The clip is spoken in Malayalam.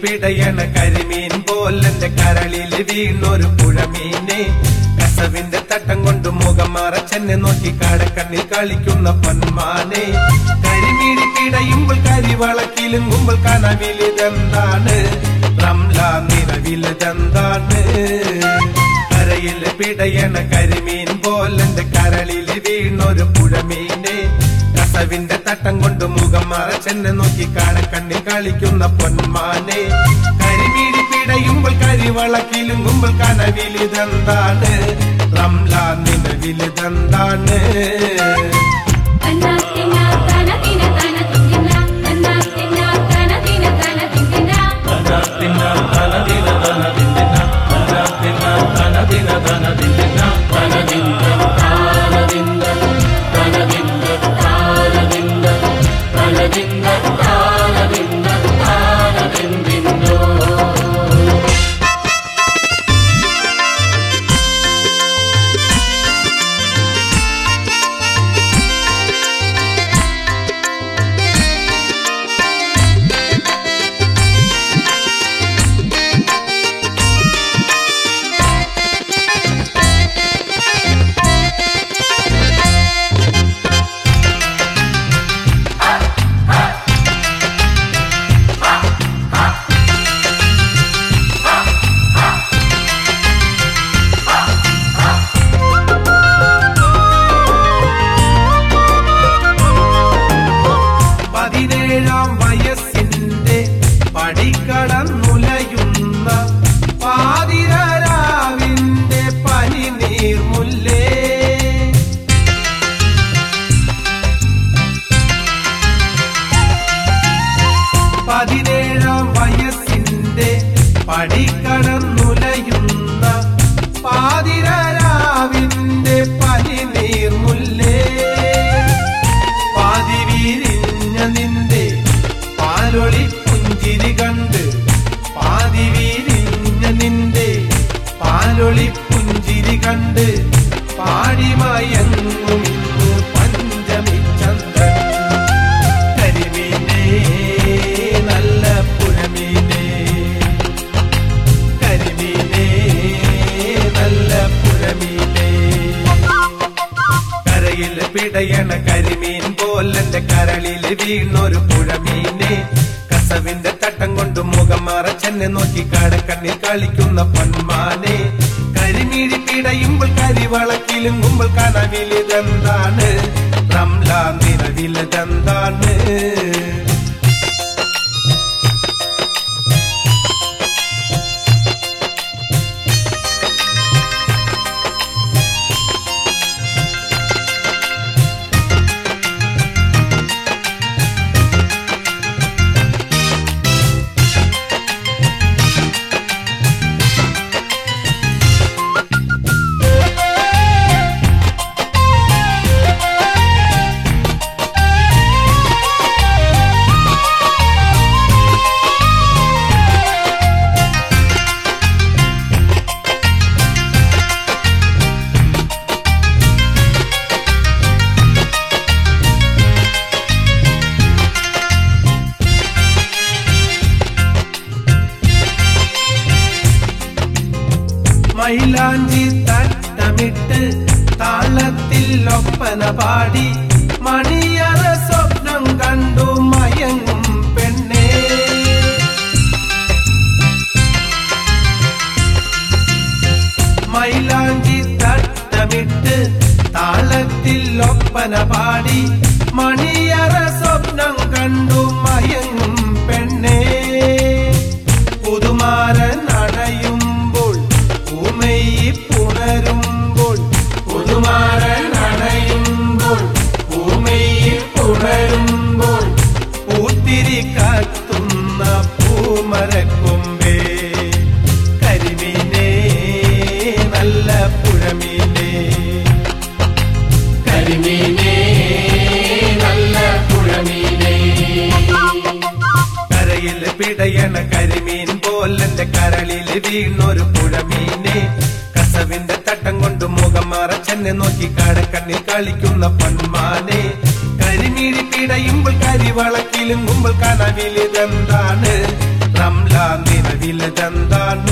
പിടയണ കരിമീൻ പോലെന്റെ കരളിൽ വീണൊരു പുഴമീനെ കസവിന്റെ തട്ടം കൊണ്ട് മുഖം മറച്ചെന്നെ നോക്കി കടക്കണ്ണിൽ കളിക്കുന്ന പൊന്മാനെ കരിമീഴി പിടയുമ്പോൾ കരിവളക്കിലുങ്ങുമ്പോൾ കനവിലിതെന്താണ് റംല നിലവിലിതെന്താണ് കരയിൽ പിടയണ കരിമീൻ പോലെന്റെ കരളിൽ വീണൊരു പുഴമീനെ കസവിന്റെ തട്ടം കൊണ്ട് മുഖം മറച്ചെന്നെ നോക്കി കാടക്കണ്ണിൽ കളിക്കുന്ന പൊന്മാനെ കരിമീഴി പിടയുമ്പോൾ കരിവളക്കിലുങ്ങുമ്പോൾ കനവിലിതെന്താണ് റംല നിലവിലിതെന്താണ് തന്നാത്തിന തനതിന തനതിന തന്നാത്തിന തനതിന തനതിന പതിനേഴാം വയസ്സിന്റെ പടിക്കടന്നുലയുന്ന പാതിരാവിന്റെ പനി നീർമുല്ലേ പതിനേഴാം വയസ്സിന്റെ പടിക്കടന്നുലയുന്ന പാതിരാവിന്റെ പനി നീർമുല്ലേ പാതി വിരിഞ്ഞ നിന്റെ പാലൊളി പുഞ്ചിരി കണ്ട് പാതി വിരിഞ്ഞ നിന്റെ പാലൊളി പുഞ്ചിരി കണ്ട് പാടിമയങ്ങും ഇന്ന് പഞ്ചമി ചന്ദ്രൻ കരിമീനേ നല്ല പുഴമീനേ കരിമീനേ നല്ല പുഴമീനേ കരയിൽ പിടയണ കരിമീൻ പോലെന്റെ കരളിൽ വീണൊരു പുഴമീനെ കസവിന്റെ തട്ടം കൊണ്ട് മുഖം മറച്ചെന്നെ നോക്കി കടക്കണ്ണിൽ കളിക്കുന്ന പൊന്മാനെ കരിമീഴി പിടയുമ്പോൾ കരിവളക്കിലുങ്ങുമ്പോൾ കനവിലിതെന്താണ് റംല നിലവിലിതെന്താണ് മൈലാഞ്ചി തട്ടമിട്ട് താളത്തിൽ ഒപ്പന പാടി മണിയറ സ്വപ്നം കണ്ടു മയങ്ങും പെണ്ണേ മൈലാഞ്ചി തട്ടമിട്ട് താളത്തിൽ ഒപ്പന പാടി മണിയറ സ്വപ്നം കണ്ടു മയങ്ങും പെണ്ണേ പുതുമാരൻ അണയുമ്പോൾ പൂമയി പുണരുമ്പോൾ പുതുമാരൻ അണയുമ്പോൾ പൂമയി പുണരുമ്പോൾ പൂത്തിരി കത്തുന്ന പൂമരക്കൊമ്പേ കരിമീനേ നല്ല പുഴമീനേ കരിമീനേ നല്ല പുഴമീനേ കരയിൽ പിടയണ കരിമീൻ പോലെന്റെ കരളിൽ വീണൊരു പുഴമീനെ കസവിന്റെ തട്ടം കൊണ്ട് മുഖം മറച്ചെന്നെ നോക്കി കടക്കണ്ണിൽ കളിക്കുന്ന പൊന്മാനെ കരിമീഴി പിടയുമ്പോൾ കരിവളക്കിലുങ്ങുമ്പോൾ കനവിലിതെന്താണ് റംല നിലവിലതെന്താണ്